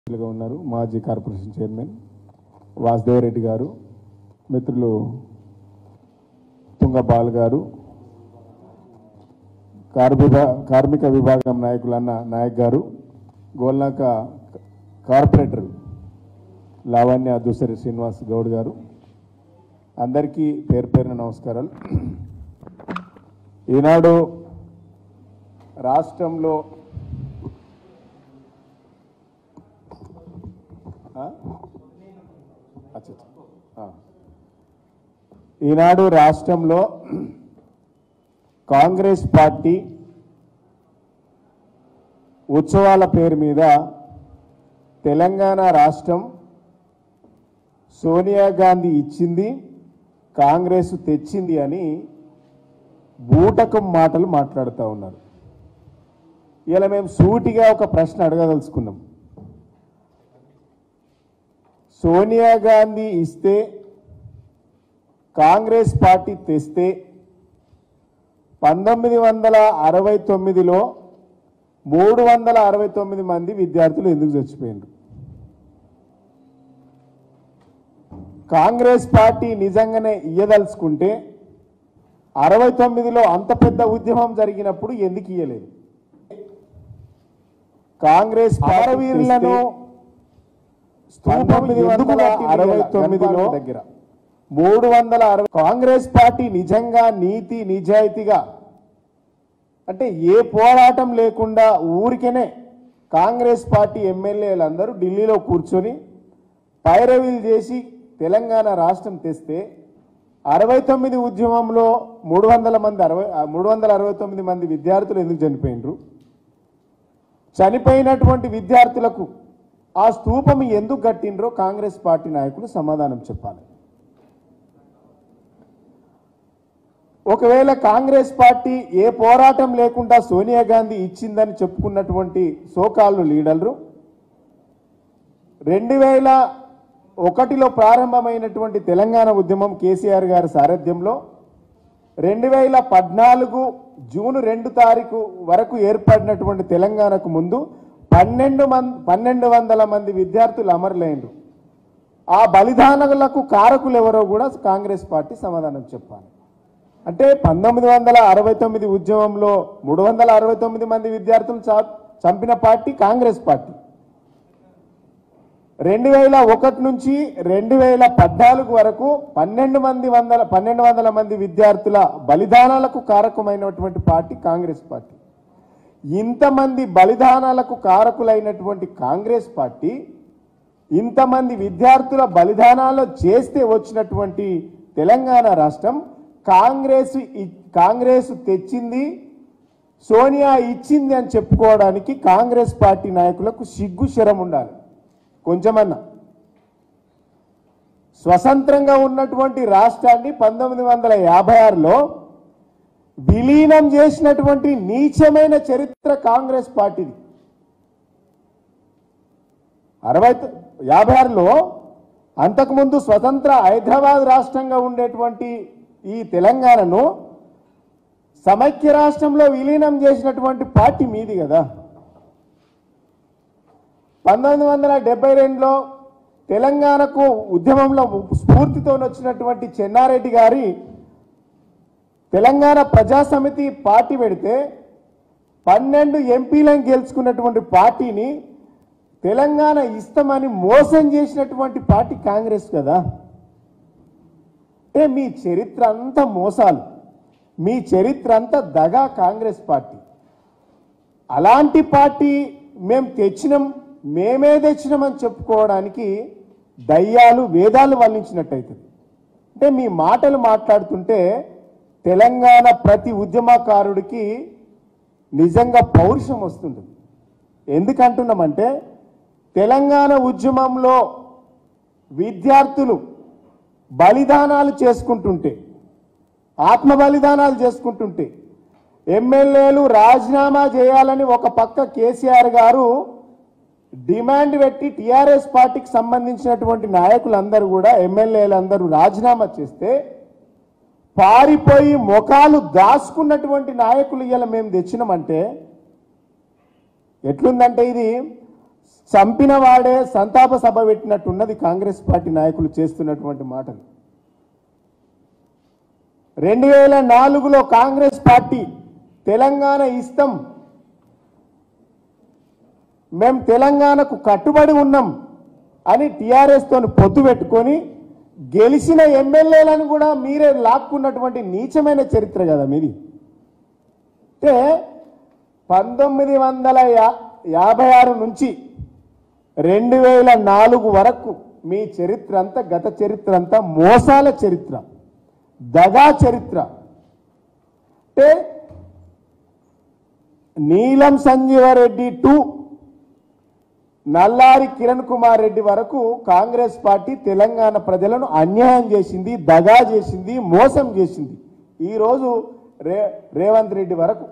గా ఉన్నారు మాజీ కార్పొరేషన్ చైర్మన్ వాసుదేవరెడ్డి గారు మిత్రులు తుంగపాల్ గారు కార్మిక కార్మిక విభాగం నాయకులు అన్న నాయక్ గారు గోల్నాక కార్పొరేటర్ లావణ్య దుసరి శ్రీనివాస్ గౌడ్ గారు అందరికీ పేరు పేరున నమస్కారాలు ఈనాడు రాష్ట్రంలో ఆ? అచ్చా, అచ్చా. ఆ. ఈనాడు రాష్ట్రంలో కాంగ్రెస్ పార్టీ ఉత్సవాల పేరు మీద తెలంగాణ రాష్ట్రం సోనియా గాంధీ ఇచ్చింది కాంగ్రెస్ తెచ్చింది అని బూటకం మాటలు మాట్లాడుతూ ఉన్నారు ఇలా మేము సూటిగా ఒక ప్రశ్న అడగదలుచుకున్నాం సోనియా గాంధీ ఇస్తే కాంగ్రెస్ పార్టీ తెస్తే పంతొమ్మిది వందల అరవై తొమ్మిదిలో మూడు వందల అరవై తొమ్మిది మంది విద్యార్థులు ఎందుకు చచ్చిపోయిండ్రు కాంగ్రెస్ పార్టీ నిజంగానే ఇయ్యదలుచుకుంటే అరవై తొమ్మిదిలో అంత పెద్ద ఉద్యమం జరిగినప్పుడు ఎందుకు ఇయ్యలేదు కాంగ్రెస్ అమరవీరులను పంతొమ్మిది వందల అరవై తొమ్మిదిలో దగ్గర మూడు వందల అరవై కాంగ్రెస్ పార్టీ నిజంగా నీతి నిజాయితీగా అంటే ఏ పోరాటం లేకుండా ఊరికనే కాంగ్రెస్ పార్టీ ఎమ్మెల్యేలందరూ ఢిల్లీలో కూర్చొని పైరవీలు చేసి తెలంగాణ రాష్ట్రం తెస్తే అరవై తొమ్మిది ఉద్యమంలో మూడు వందల మంది అరవై మూడు వందల అరవై తొమ్మిది మంది విద్యార్థులు ఎందుకు చనిపోయినరు చనిపోయినటువంటి విద్యార్థులకు ఆ స్తూపం ఎందుకు కట్టినరో కాంగ్రెస్ పార్టీ నాయకులు సమాధానం చెప్పాలి ఒకవేళ కాంగ్రెస్ పార్టీ ఏ పోరాటం లేకుండా సోనియా గాంధీ ఇచ్చిందని చెప్పుకున్నటువంటి సోకాళ్ళు లీడర్లు రెండు వేల ఒకటిలో ప్రారంభమైనటువంటి తెలంగాణ ఉద్యమం కేసీఆర్ గారి సారథ్యంలో రెండు వేల పద్నాలుగు జూన్ రెండు తారీఖు వరకు ఏర్పడినటువంటి తెలంగాణకు ముందు పన్నెండు మంది పన్నెండు వందల మంది విద్యార్థులు అమరులైనరు ఆ బలిదానాలకు కారకులు ఎవరో కూడా కాంగ్రెస్ పార్టీ సమాధానం చెప్పాలి అంటే పంతొమ్మిది వందల అరవై తొమ్మిది ఉద్యమంలో మూడు వందల అరవై తొమ్మిది మంది విద్యార్థులు చా- చంపిన పార్టీ కాంగ్రెస్ పార్టీ రెండు వేల ఒకటి నుంచి రెండు వేల పద్నాలుగు వరకు పన్నెండు మంది వందల పన్నెండు వందల మంది విద్యార్థుల బలిదానాలకు కారకమైనటువంటి పార్టీ కాంగ్రెస్ పార్టీ ఇంతమంది బలిదానాలకు కారకులైనటువంటి కాంగ్రెస్ పార్టీ ఇంతమంది విద్యార్థుల బలిదానాలు చేస్తే వచ్చినటువంటి తెలంగాణ రాష్ట్రం కాంగ్రెస్ ఇ- కాంగ్రెస్ తెచ్చింది సోనియా ఇచ్చింది అని చెప్పుకోవడానికి కాంగ్రెస్ పార్టీ నాయకులకు సిగ్గు శరం ఉండాలి కొంచెమన్నా స్వతంత్రంగా ఉన్నటువంటి రాష్ట్రాన్ని పంతొమ్మిది వందల యాభై ఆరులో విలీనం చేసినటువంటి నీచమైన చరిత్ర కాంగ్రెస్ పార్టీది అరవై తొ- యాభై ఆరులో అంతకుముందు స్వతంత్ర హైదరాబాద్ రాష్ట్రంగా ఉండేటువంటి ఈ తెలంగాణను సమైక్య రాష్ట్రంలో విలీనం చేసినటువంటి పార్టీ మీది కదా పంతొమ్మిది వందల డెబ్బై రెండులో తెలంగాణకు ఉద్యమంలో స్ఫూర్తితో వచ్చినటువంటి చెన్నారెడ్డి గారి తెలంగాణ ప్రజాసమితి పార్టీ పెడితే పన్నెండు ఎంపీలను గెలుచుకున్నటువంటి పార్టీని తెలంగాణ ఇస్తామని మోసం చేసినటువంటి పార్టీ కాంగ్రెస్ కదా అంటే మీ చరిత్ర అంతా మోసాలు మీ చరిత్ర అంతా దగా కాంగ్రెస్ పార్టీ అలాంటి పార్టీ మేము తెచ్చినాం మేమే తెచ్చినామని చెప్పుకోవడానికి దయ్యాలు వేదాలు వల్లించినట్టయితుంది అంటే మీ మాటలు మాట్లాడుతుంటే తెలంగాణ ప్రతి ఉద్యమకారుడికి నిజంగా పౌరుషం వస్తుంది ఎందుకంటున్నామంటే తెలంగాణ ఉద్యమంలో విద్యార్థులు బలిదానాలు చేసుకుంటుంటే ఆత్మ బలిదానాలు చేసుకుంటుంటే ఎమ్మెల్యేలు రాజీనామా చేయాలని ఒక పక్క కేసీఆర్ గారు డిమాండ్ పెట్టి టీఆర్ఎస్ పార్టీకి సంబంధించినటువంటి నాయకులందరూ కూడా ఎమ్మెల్యేలందరూ రాజీనామా చేస్తే పారిపోయి ముఖాలు దాచుకున్నటువంటి నాయకులు ఇలా మేము తెచ్చినామంటే ఎట్లుందంటే ఇది చంపిన వాడే సంతాప సభ పెట్టినట్టున్నది కాంగ్రెస్ పార్టీ నాయకులు చేస్తున్నటువంటి మాటలు రెండు వేల నాలుగులో కాంగ్రెస్ పార్టీ తెలంగాణ ఇస్తాం మేం తెలంగాణకు కట్టుబడి ఉన్నాం అని టీఆర్ఎస్ తోని పొత్తు పెట్టుకొని గెలిచిన ఎమ్మెల్యేలను కూడా మీరే లాక్కున్నటువంటి నీచమైన చరిత్ర కదా మీది అంటే పంతొమ్మిది వందల యా- యాభై ఆరు నుంచి రెండు వేల నాలుగు వరకు మీ చరిత్ర అంతా గత చరిత్ర అంతా మోసాల చరిత్ర దగా చరిత్ర అంటే నీలం సంజీవరెడ్డి టు నల్లారి కిరణ్ కుమార్ రెడ్డి వరకు కాంగ్రెస్ పార్టీ తెలంగాణ ప్రజలను అన్యాయం చేసింది దగా చేసింది మోసం చేసింది ఈరోజు రే రేవంత్ రెడ్డి వరకు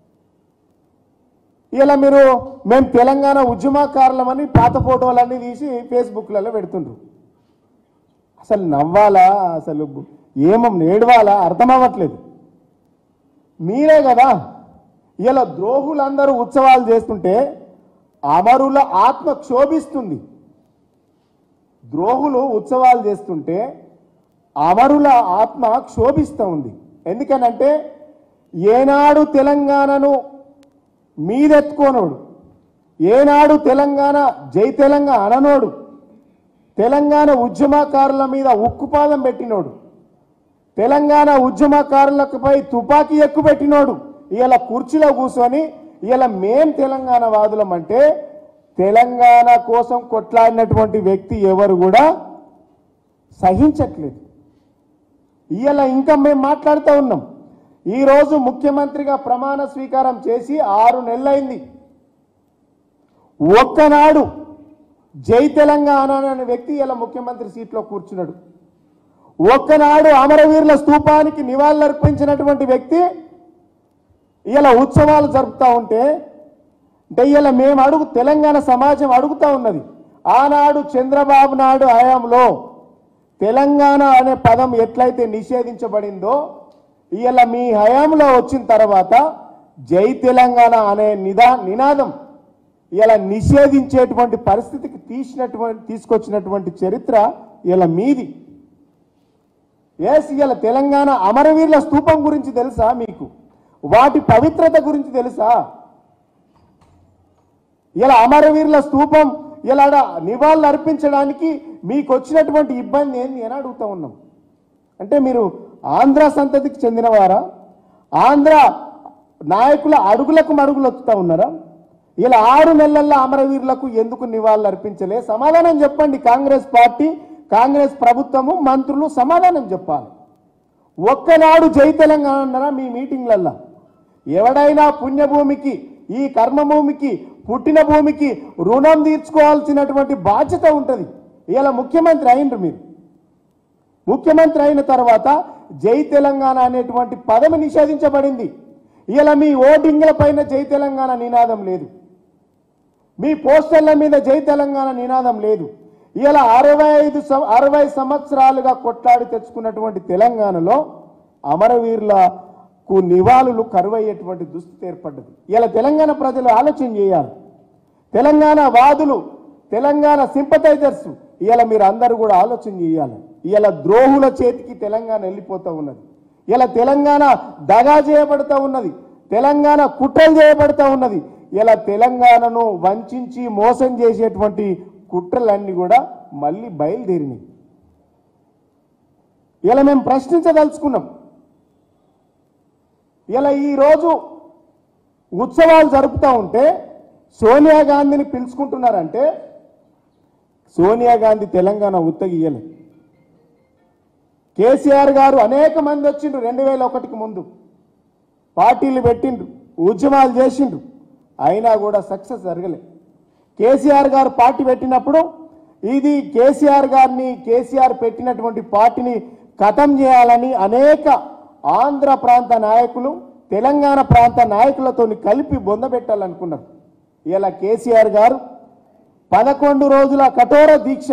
ఇలా మీరు మేము తెలంగాణ ఉద్యమకారులమని పాత ఫోటోలన్నీ తీసి ఫేస్బుక్లలో పెడుతుండ్రు అసలు నవ్వాలా అసలు ఏమం నేడవాలా అర్థం అవ్వట్లేదు మీరే కదా ఇలా ద్రోహులందరూ ఉత్సవాలు చేస్తుంటే అమరుల ఆత్మ క్షోభిస్తుంది ద్రోహులు ఉత్సవాలు చేస్తుంటే అమరుల ఆత్మ క్షోభిస్తూ ఉంది ఎందుకనంటే ఏనాడు తెలంగాణను మీదెత్తుకోనోడు ఏనాడు తెలంగాణ జై తెలంగాణ అననోడు తెలంగాణ ఉద్యమకారుల మీద ఉక్కుపాదం పెట్టినోడు తెలంగాణ ఉద్యమకారులపై తుపాకీ ఎక్కువ పెట్టినోడు ఇలా కుర్చీలో కూర్చొని ఇలా మేం తెలంగాణ వాదులం అంటే తెలంగాణ కోసం కొట్లాడినటువంటి వ్యక్తి ఎవరు కూడా సహించట్లేదు ఇవాళ ఇంకా మేము మాట్లాడుతూ ఉన్నాం ఈరోజు ముఖ్యమంత్రిగా ప్రమాణ స్వీకారం చేసి ఆరు నెలలైంది ఒక్కనాడు జై తెలంగాణ అనే వ్యక్తి ఇలా ముఖ్యమంత్రి సీట్లో కూర్చున్నాడు ఒక్కనాడు అమరవీరుల స్తూపానికి నివాళులర్పించినటువంటి వ్యక్తి ఇలా ఉత్సవాలు జరుపుతూ ఉంటే అంటే ఇలా మేము అడుగు తెలంగాణ సమాజం అడుగుతా ఉన్నది ఆనాడు చంద్రబాబు నాయుడు హయాంలో తెలంగాణ అనే పదం ఎట్లయితే నిషేధించబడిందో ఇలా మీ హయాంలో వచ్చిన తర్వాత జై తెలంగాణ అనే నిదా నినాదం ఇలా నిషేధించేటువంటి పరిస్థితికి తీసినటువంటి తీసుకొచ్చినటువంటి చరిత్ర ఇలా మీది ఎస్ ఇలా తెలంగాణ అమరవీరుల స్తూపం గురించి తెలుసా మీకు వాటి పవిత్రత గురించి తెలుసా ఇలా అమరవీరుల స్తూపం ఇలా ఆడ నివాళులు అర్పించడానికి మీకు వచ్చినటువంటి ఇబ్బంది ఏంది అని అడుగుతా ఉన్నాం అంటే మీరు ఆంధ్ర సంతతికి చెందినవారా ఆంధ్ర నాయకుల అడుగులకు మడుగులు వస్తూ ఉన్నారా ఇలా ఆరు నెలల్లో అమరవీరులకు ఎందుకు నివాళులు అర్పించలే సమాధానం చెప్పండి కాంగ్రెస్ పార్టీ కాంగ్రెస్ ప్రభుత్వము మంత్రులు సమాధానం చెప్పాలి ఒక్కనాడు జై తెలంగాణ అన్నారా మీ మీటింగ్లల్లో ఎవడైనా పుణ్యభూమికి ఈ కర్మభూమికి పుట్టిన భూమికి రుణం తీర్చుకోవాల్సినటువంటి బాధ్యత ఉంటుంది ఇలా ముఖ్యమంత్రి అయిండ్రు మీరు ముఖ్యమంత్రి అయిన తర్వాత జై తెలంగాణ అనేటువంటి పదం నిషేధించబడింది ఇలా మీ ఓటింగ్ల పైన జై తెలంగాణ నినాదం లేదు మీ పోస్టర్ల మీద జై తెలంగాణ నినాదం లేదు ఇలా అరవై ఐదు సం- అరవై సంవత్సరాలుగా కొట్లాడి తెచ్చుకున్నటువంటి తెలంగాణలో అమరవీరులకు నివాళులు కరువయ్యేటువంటి దుస్థితి ఏర్పడ్డది ఇలా తెలంగాణ ప్రజలు ఆలోచన చేయాలి తెలంగాణ వాదులు తెలంగాణ సింపథైజర్స్ ఇలా మీరు అందరూ కూడా ఆలోచన చేయాలి ఇలా ద్రోహుల చేతికి తెలంగాణ వెళ్ళిపోతూ ఉన్నది ఇలా తెలంగాణ దగా చేయబడుతూ ఉన్నది తెలంగాణ కుట్రలు చేయబడుతూ ఉన్నది ఇలా తెలంగాణను వంచి మోసం చేసేటువంటి కుట్రలన్నీ కూడా మళ్ళీ బయలుదేరినాయి ఇలా మేము ప్రశ్నించదలుచుకున్నాం ఇలా ఈరోజు ఉత్సవాలు జరుపుతూ ఉంటే సోనియా గాంధీని పిలుచుకుంటున్నారంటే సోనియా గాంధీ తెలంగాణ ఉత్తగియ్యలే కేసీఆర్ గారు అనేక మంది వచ్చిండ్రు రెండు వేల ఒకటికి ముందు పార్టీలు పెట్టిండ్రు ఉద్యమాలు చేసిండ్రు అయినా కూడా సక్సెస్ జరగలే కేసీఆర్ గారు పార్టీ పెట్టినప్పుడు ఇది కేసీఆర్ గారిని కేసీఆర్ పెట్టినటువంటి పార్టీని ఖతం చేయాలని అనేక ఆంధ్ర ప్రాంత నాయకులు తెలంగాణ ప్రాంత నాయకులతో కలిపి బొందబెట్టాలనుకున్నారు ఇలా కేసీఆర్ గారు పదకొండు రోజుల కఠోర దీక్ష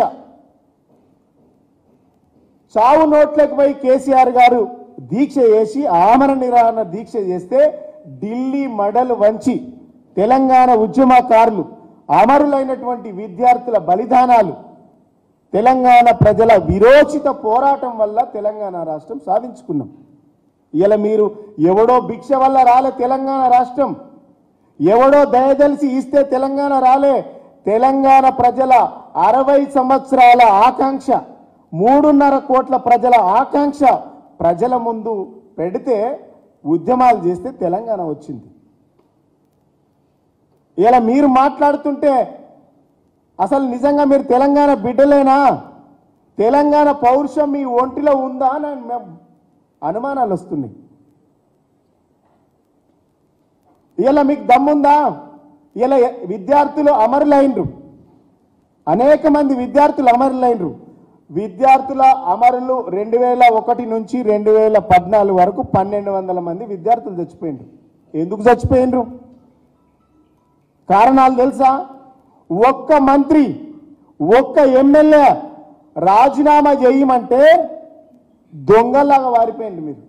చావు నోట్లకు పోయి కేసీఆర్ గారు దీక్ష చేసి ఆమరణ నిరాహరణ దీక్ష చేస్తే ఢిల్లీ మడలు వంచి తెలంగాణ ఉద్యమకారులు అమరులైనటువంటి విద్యార్థుల బలిదానాలు తెలంగాణ ప్రజల విరోచిత పోరాటం వల్ల తెలంగాణ రాష్ట్రం సాధించుకున్నాం ఇలా మీరు ఎవడో భిక్ష వల్ల రాలే తెలంగాణ రాష్ట్రం ఎవడో దయదలిసి ఇస్తే తెలంగాణ రాలే తెలంగాణ ప్రజల అరవై సంవత్సరాల ఆకాంక్ష మూడున్నర కోట్ల ప్రజల ఆకాంక్ష ప్రజల ముందు పెడితే ఉద్యమాలు చేస్తే తెలంగాణ వచ్చింది ఇలా మీరు మాట్లాడుతుంటే అసలు నిజంగా మీరు తెలంగాణ బిడ్డలేనా తెలంగాణ పౌరుషం మీ ఒంటిలో ఉందా అని మేము అనుమానాలు వస్తున్నాయి ఇలా మీకు దమ్ముందా ఇలా విద్యార్థులు అమరులైనరు అనేక మంది విద్యార్థులు అమరులైనరు విద్యార్థుల అమరులు రెండు వేల ఒకటి నుంచి రెండు వేల పద్నాలుగు వరకు పన్నెండు వందల మంది విద్యార్థులు చచ్చిపోయిండ్రు ఎందుకు చచ్చిపోయిండ్రు కారణాలు తెలుసా ఒక్క మంత్రి ఒక్క ఎమ్మెల్యే రాజీనామా చేయమంటే దొంగలాగా వారిపోయింది మీరు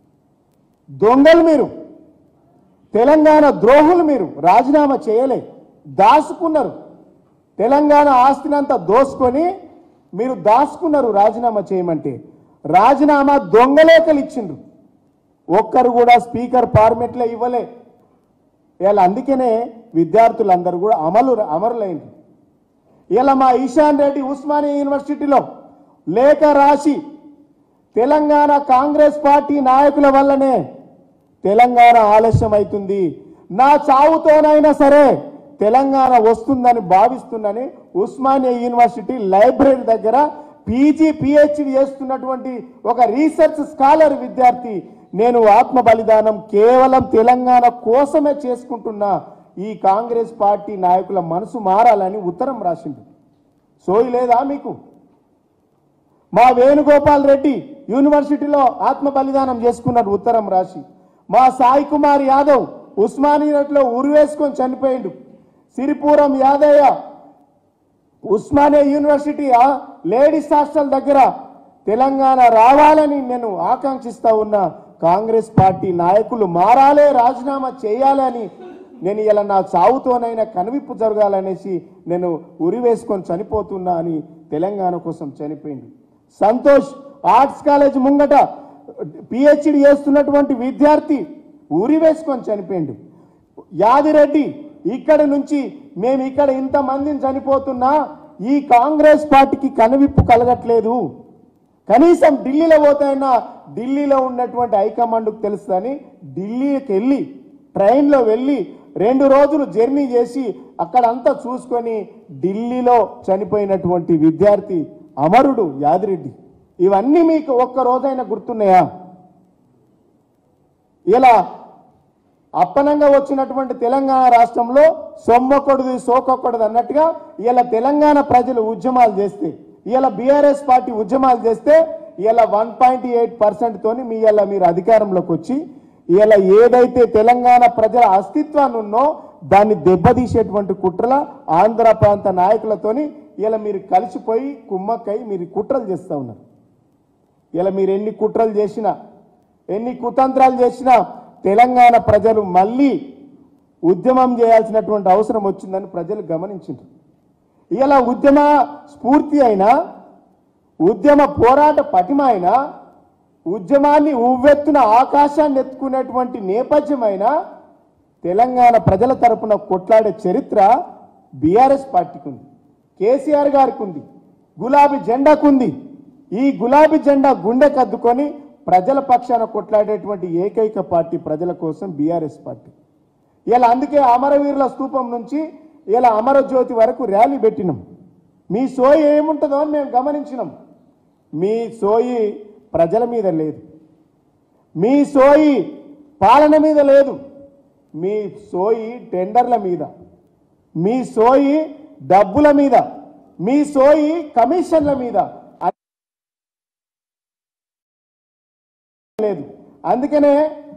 దొంగలు మీరు తెలంగాణ ద్రోహులు మీరు రాజీనామా చేయలే దాచుకున్నారు తెలంగాణ ఆస్తినంతా దోసుకొని మీరు దాచుకున్నారు రాజీనామా చేయమంటే రాజీనామా దొంగలేఖలు ఇచ్చిండ్రు ఒక్కరు కూడా స్పీకర్ ఫార్మెట్లో ఇవ్వలే ఇలా అందుకనే విద్యార్థులందరూ కూడా అమలు అమరులైంది ఇలా మా ఈశాన్ రెడ్డి ఉస్మానియా యూనివర్సిటీలో లేఖ రాసి తెలంగాణ కాంగ్రెస్ పార్టీ నాయకుల వల్లనే తెలంగాణ ఆలస్యం అవుతుంది నా చావుతోనైనా సరే తెలంగాణ వస్తుందని భావిస్తుందని ఉస్మానియా యూనివర్సిటీ లైబ్రరీ దగ్గర పీజీ పిహెచ్డి చేస్తున్నటువంటి ఒక రీసెర్చ్ స్కాలర్ విద్యార్థి నేను ఆత్మ బలిదానం కేవలం తెలంగాణ కోసమే చేసుకుంటున్నా ఈ కాంగ్రెస్ పార్టీ నాయకుల మనసు మారాలని ఉత్తరం రాసింది సోయి లేదా మీకు మా వేణుగోపాల్ రెడ్డి యూనివర్సిటీలో ఆత్మ బలిదానం చేసుకున్నాడు ఉత్తరం రాసి మా సాయి కుమార్ యాదవ్ ఉస్మానియాలో ఉరివేసుకొని చనిపోయిండు సిరిపురం యాదయ్య ఉస్మానియా యూనివర్సిటీ ఆ లేడీస్ హాస్టల్ దగ్గర తెలంగాణ రావాలని నేను ఆకాంక్షిస్తా ఉన్నా కాంగ్రెస్ పార్టీ నాయకులు మారాలే రాజీనామా చేయాలని నేను ఇలా నా చావుతోనైనా కనువిప్పు జరగాలనేసి నేను ఉరి వేసుకొని చనిపోతున్నా అని తెలంగాణ కోసం చనిపోయింది సంతోష్ ఆర్ట్స్ కాలేజ్ ముంగట పిహెచ్డి చేస్తున్నటువంటి విద్యార్థి ఉరి వేసుకొని చనిపోయిండు యాదిరెడ్డి ఇక్కడి నుంచి మేము ఇక్కడ ఇంతమందిని చనిపోతున్నా ఈ కాంగ్రెస్ పార్టీకి కనువిప్పు కలగట్లేదు కనీసం ఢిల్లీలో పోతాయినా ఢిల్లీలో ఉన్నటువంటి హైకమాండ్కు తెలుస్తుందని ఢిల్లీకి వెళ్ళి ట్రైన్లో వెళ్ళి రెండు రోజులు జర్నీ చేసి అక్కడంతా చూసుకొని ఢిల్లీలో చనిపోయినటువంటి విద్యార్థి అమరుడు యాదిరెడ్డి ఇవన్నీ మీకు ఒక్క రోజైనా గుర్తున్నాయా ఇలా అప్పనంగా వచ్చినటువంటి తెలంగాణ రాష్ట్రంలో సొమ్మొక్కడుది సోకొక్కడుది అన్నట్టుగా ఇలా తెలంగాణ ప్రజలు ఉద్యమాలు చేస్తే ఇలా బీఆర్ఎస్ పార్టీ ఉద్యమాలు చేస్తే ఇలా వన్ పాయింట్ ఎయిట్ పర్సెంట్ తోని మీ ఇలా మీరు అధికారంలోకి వచ్చి ఇలా ఏదైతే తెలంగాణ ప్రజల అస్తిత్వాన్ని ఉన్నో దాన్ని దెబ్బతీసేటువంటి కుట్రల ఆంధ్ర ప్రాంత నాయకులతోని ఇలా మీరు కలిసిపోయి కుమ్మక్కై మీరు కుట్రలు చేస్తూ ఉన్నారు ఇలా మీరు ఎన్ని కుట్రలు చేసినా ఎన్ని కుతంత్రాలు చేసినా తెలంగాణ ప్రజలు మళ్ళీ ఉద్యమం చేయాల్సినటువంటి అవసరం వచ్చిందని ప్రజలు గమనించారు ఇలా ఉద్యమ స్ఫూర్తి అయినా ఉద్యమ పోరాట పటిమ అయినా ఉద్యమాన్ని ఉవ్వెత్తున ఆకాశాన్ని ఎత్తుకునేటువంటి నేపథ్యమైన తెలంగాణ ప్రజల తరపున కొట్లాడే చరిత్ర బీఆర్ఎస్ పార్టీకి ఉంది కేసీఆర్ గారికి ఉంది గులాబీ జెండాకుంది ఈ గులాబీ జెండా గుండె కద్దుకొని ప్రజల పక్షాన కొట్లాడేటువంటి ఏకైక పార్టీ ప్రజల కోసం బీఆర్ఎస్ పార్టీ ఇలా అందుకే అమరవీరుల స్తూపం నుంచి ఇలా అమరజ్యోతి వరకు ర్యాలీ పెట్టినాం మీ సోయి ఏముంటుందో అని మేము గమనించినాం మీ సోయి ప్రజల మీద లేదు మీ సోయి పాలన మీద లేదు మీ సోయి టెండర్ల మీద మీ సోయి డబ్బుల మీద మీ సోయి కమిషన్ల మీద లేదు అందుకనే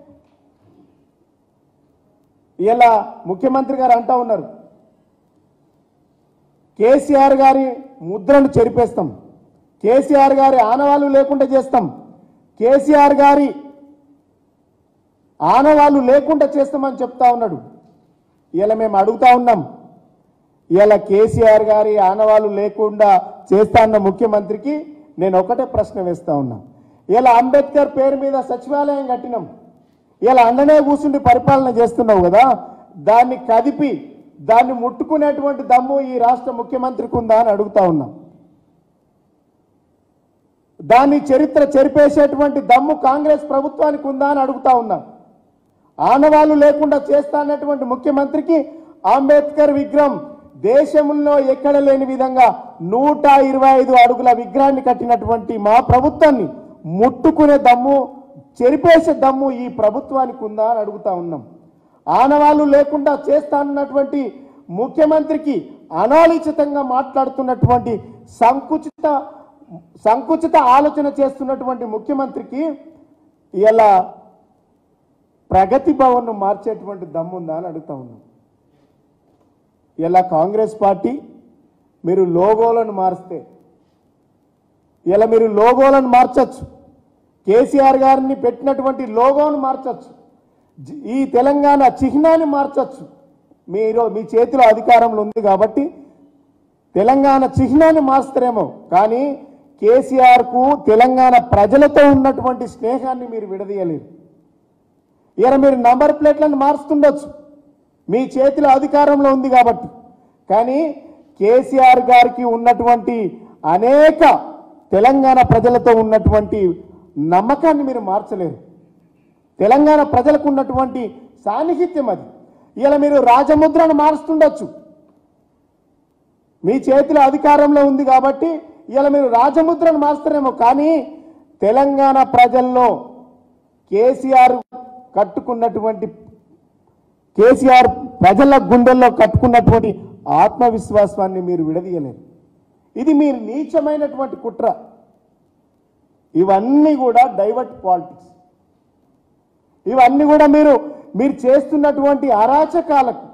ఇలా ముఖ్యమంత్రి గారు అంటా ఉన్నారు కేసీఆర్ గారి ముద్రను చెరిపేస్తాం కేసీఆర్ గారి ఆనవాళ్ళు లేకుండా చేస్తాం కేసీఆర్ గారి ఆనవాళ్ళు లేకుండా చేస్తామని చెప్తా ఉన్నాడు ఇలా మేము అడుగుతా ఉన్నాం ఇలా కేసీఆర్ గారి ఆనవాళ్ళు లేకుండా చేస్తా అన్న ముఖ్యమంత్రికి నేను ఒకటే ప్రశ్న వేస్తా ఉన్నా ఇలా అంబేద్కర్ పేరు మీద సచివాలయం కట్టినాం ఇలా అండనే కూర్చుండి పరిపాలన చేస్తున్నావు కదా దాన్ని కదిపి దాన్ని ముట్టుకునేటువంటి దమ్ము ఈ రాష్ట్ర ముఖ్యమంత్రికి ఉందా అని అడుగుతా ఉన్నాం దాన్ని చరిత్ర చెరిపేసేటువంటి దమ్ము కాంగ్రెస్ ప్రభుత్వానికి ఉందా అని అడుగుతా ఉన్నాం ఆనవాళ్ళు లేకుండా చేస్తా అన్నటువంటి ముఖ్యమంత్రికి అంబేద్కర్ విగ్రహం దేశంలో ఎక్కడ లేని విధంగా నూట ఇరవై ఐదు అడుగుల విగ్రహాన్ని కట్టినటువంటి మా ప్రభుత్వాన్ని ముట్టుకునే దమ్ము చెరిపేసే దమ్ము ఈ ప్రభుత్వానికి ఉందా అని అడుగుతా ఉన్నాం ఆనవాళ్ళు లేకుండా చేస్తానన్నటువంటి ముఖ్యమంత్రికి అనాలోచితంగా మాట్లాడుతున్నటువంటి సంకుచిత సంకుచిత ఆలోచన చేస్తున్నటువంటి ముఖ్యమంత్రికి ఇలా ప్రగతి భవన్ను మార్చేటువంటి దమ్ముందా అని అడుగుతా ఉన్నాం ఇలా కాంగ్రెస్ పార్టీ మీరు లోగోలను మారిస్తే ఇలా మీరు లోగోలను మార్చచ్చు కేసీఆర్ గారిని పెట్టినటువంటి లోగోను మార్చచ్చు జి- ఈ తెలంగాణ చిహ్నాన్ని మార్చచ్చు మీరు మీ చేతిలో అధికారంలో ఉంది కాబట్టి తెలంగాణ చిహ్నాన్ని మార్స్తారేమో కానీ కేసీఆర్కు తెలంగాణ ప్రజలతో ఉన్నటువంటి స్నేహాన్ని మీరు విడదీయలేరు ఇలా మీరు నంబర్ ప్లేట్లను మారుస్తుండొచ్చు మీ చేతిలో అధికారంలో ఉంది కాబట్టి కానీ కేసీఆర్ గారికి ఉన్నటువంటి అనేక తెలంగాణ ప్రజలతో ఉన్నటువంటి నమ్మకాన్ని మీరు మార్చలేరు తెలంగాణ ప్రజలకు ఉన్నటువంటి సాన్నిహిత్యం అది ఇలా మీరు రాజముద్రను మారుస్తుండొచ్చు మీ చేతిలో అధికారంలో ఉంది కాబట్టి ఇలా మీరు రాజముద్రను మారుస్తారేమో కానీ తెలంగాణ ప్రజల్లో కేసీఆర్ కట్టుకున్నటువంటి కేసీఆర్ ప్రజల గుండెల్లో కట్టుకున్నటువంటి ఆత్మవిశ్వాసాన్ని మీరు విడదీయలేరు ఇది మీ నీచమైనటువంటి కుట్ర ఇవన్నీ కూడా డైవర్ట్ పాలిటిక్స్ ఇవన్నీ కూడా మీరు మీరు చేస్తున్నటువంటి అరాచకాలకు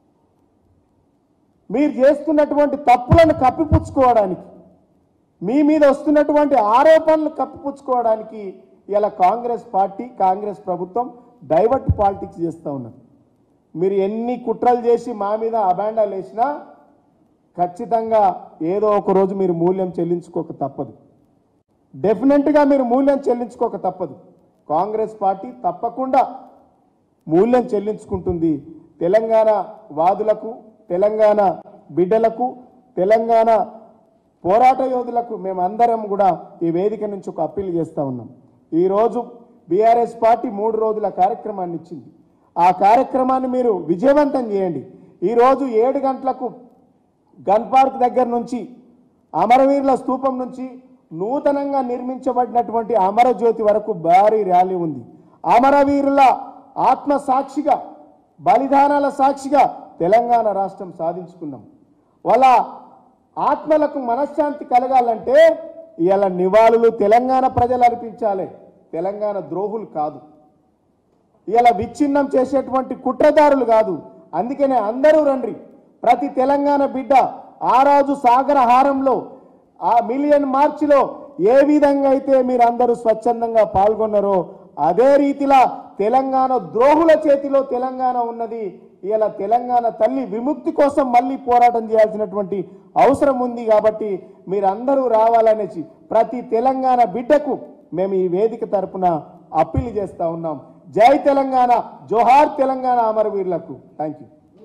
మీరు చేస్తున్నటువంటి తప్పులను కప్పిపుచ్చుకోవడానికి మీ మీద వస్తున్నటువంటి ఆరోపణలు కప్పిపుచ్చుకోవడానికి ఇలా కాంగ్రెస్ పార్టీ కాంగ్రెస్ ప్రభుత్వం డైవర్ట్ పాలిటిక్స్ చేస్తూ ఉన్నారు మీరు ఎన్ని కుట్రలు చేసి మా మీద అబాండాలు వేసినా ఖచ్చితంగా ఏదో ఒక రోజు మీరు మూల్యం చెల్లించుకోక తప్పదు డెఫినెట్గా మీరు మూల్యం చెల్లించుకోక తప్పదు కాంగ్రెస్ పార్టీ తప్పకుండా మూల్యం చెల్లించుకుంటుంది తెలంగాణ వాదులకు తెలంగాణ బిడ్డలకు తెలంగాణ పోరాట యోధులకు మేమందరం కూడా ఈ వేదిక నుంచి ఒక అప్పీల్ చేస్తా ఉన్నాం ఈరోజు బీఆర్ఎస్ పార్టీ మూడు రోజుల కార్యక్రమాన్ని ఇచ్చింది ఆ కార్యక్రమాన్ని మీరు విజయవంతం చేయండి ఈరోజు ఏడు గంటలకు గన్ పార్క్ దగ్గర నుంచి అమరవీరుల స్తూపం నుంచి నూతనంగా నిర్మించబడినటువంటి అమరజ్యోతి వరకు భారీ ర్యాలీ ఉంది అమరవీరుల ఆత్మ సాక్షిగా బలిదానాల సాక్షిగా తెలంగాణ రాష్ట్రం సాధించుకున్నాం వాళ్ళ ఆత్మలకు మనశ్శాంతి కలగాలంటే ఇవాళ నివాళులు తెలంగాణ ప్రజలు అర్పించాలి తెలంగాణ ద్రోహులు కాదు ఇలా విచ్ఛిన్నం చేసేటువంటి కుట్రదారులు కాదు అందుకనే అందరూ రండి ప్రతి తెలంగాణ బిడ్డ ఆ రోజు సాగరహారంలో ఆ మిలియన్ మార్చిలో ఏ విధంగా అయితే మీరు అందరూ స్వచ్ఛందంగా పాల్గొన్నారో అదే రీతిలా తెలంగాణ ద్రోహుల చేతిలో తెలంగాణ ఉన్నది ఇలా తెలంగాణ తల్లి విముక్తి కోసం మళ్ళీ పోరాటం చేయాల్సినటువంటి అవసరం ఉంది కాబట్టి మీరందరూ రావాలనేసి ప్రతి తెలంగాణ బిడ్డకు మేము ఈ వేదిక తరపున అప్పీల్ చేస్తా ఉన్నాం జై తెలంగాణ జోహార్ తెలంగాణ అమరవీరులకు థ్యాంక్ యూ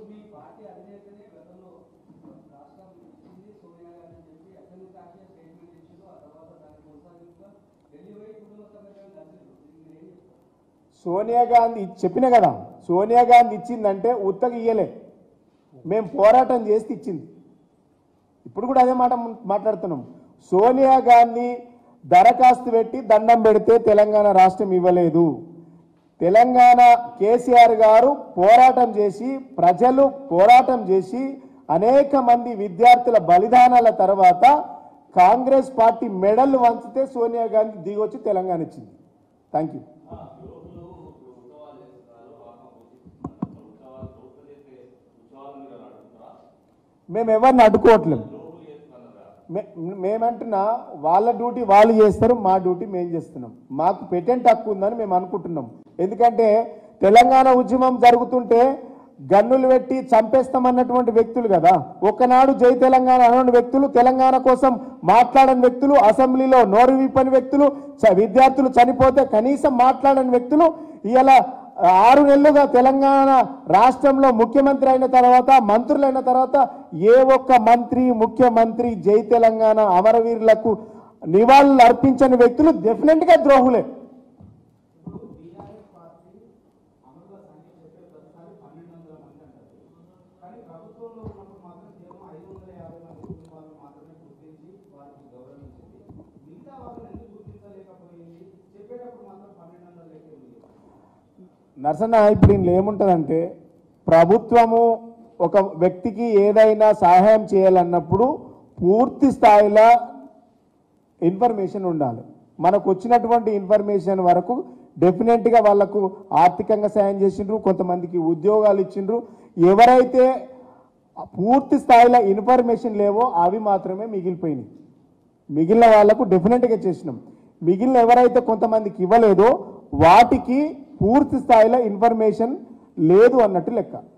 సోనియా గాంధీ చెప్పిన కదా సోనియా గాంధీ ఇచ్చిందంటే ఉత్తగా ఇయ్యలే మేము పోరాటం చేసి ఇచ్చింది ఇప్పుడు కూడా అదే మాట మాట్లాడుతున్నాం సోనియా గాంధీ దరఖాస్తు పెట్టి దండం పెడితే తెలంగాణ రాష్ట్రం ఇవ్వలేదు తెలంగాణ కేసీఆర్ గారు పోరాటం చేసి ప్రజలు పోరాటం చేసి అనేక మంది విద్యార్థుల బలిదానాల తర్వాత కాంగ్రెస్ పార్టీ మెడల్ వంచితే సోనియా గాంధీ దిగొచ్చి తెలంగాణ ఇచ్చింది థ్యాంక్ యూ మేము ఎవరిని అడ్డుకోవట్లేదు మే- మేమంటున్నా వాళ్ళ డ్యూటీ వాళ్ళు చేస్తారు మా డ్యూటీ మేము చేస్తున్నాం మాకు పెటెంట్ హక్కు ఉందని మేము అనుకుంటున్నాం ఎందుకంటే తెలంగాణ ఉద్యమం జరుగుతుంటే గన్నులు పెట్టి చంపేస్తామన్నటువంటి వ్యక్తులు కదా ఒకనాడు జై తెలంగాణ అన్న వ్యక్తులు తెలంగాణ కోసం మాట్లాడని వ్యక్తులు అసెంబ్లీలో నోరు విప్పని వ్యక్తులు చ- విద్యార్థులు చనిపోతే కనీసం మాట్లాడని వ్యక్తులు ఇలా ఆరు నెలలుగా తెలంగాణ రాష్ట్రంలో ముఖ్యమంత్రి అయిన తర్వాత మంత్రులైన తర్వాత ఏ ఒక్క మంత్రి ముఖ్యమంత్రి జై తెలంగాణ అమరవీరులకు నివాళులు అర్పించని వ్యక్తులు డెఫినెట్ గా ద్రోహులే కానీ ప్రభుత్వంలో ఉన్నప్పుడు మాత్రం కేవలం ఐదు వందల యాభై మంది కుటుంబాలను మాత్రమే గుర్తించి వారికి గౌరవించింది మిగతా వాళ్ళని ఎందుకు గుర్తించలేకపోయింది చెప్పేటప్పుడు మాత్రం పన్నెండు వందల లెక్క ఉంది నరసన్న ఇప్పుడు ఇందులో ఏముంటుందంటే ప్రభుత్వము ఒక వ్యక్తికి ఏదైనా సహాయం చేయాలన్నప్పుడు పూర్తి స్థాయిలో ఇన్ఫర్మేషన్ ఉండాలి మనకు వచ్చినటువంటి ఇన్ఫర్మేషన్ వరకు డెఫినెట్గా వాళ్ళకు ఆర్థికంగా సాయం చేసిండ్రు కొంతమందికి ఉద్యోగాలు ఇచ్చిండ్రు ఎవరైతే పూర్తి స్థాయిలో ఇన్ఫర్మేషన్ లేవో అవి మాత్రమే మిగిలిపోయినాయి మిగిలిన వాళ్లకు డెఫినెట్గా చేసినాం మిగిలిన ఎవరైతే కొంతమందికి ఇవ్వలేదో వాటికి పూర్తి స్థాయిలో ఇన్ఫర్మేషన్ లేదు అన్నట్టు లెక్క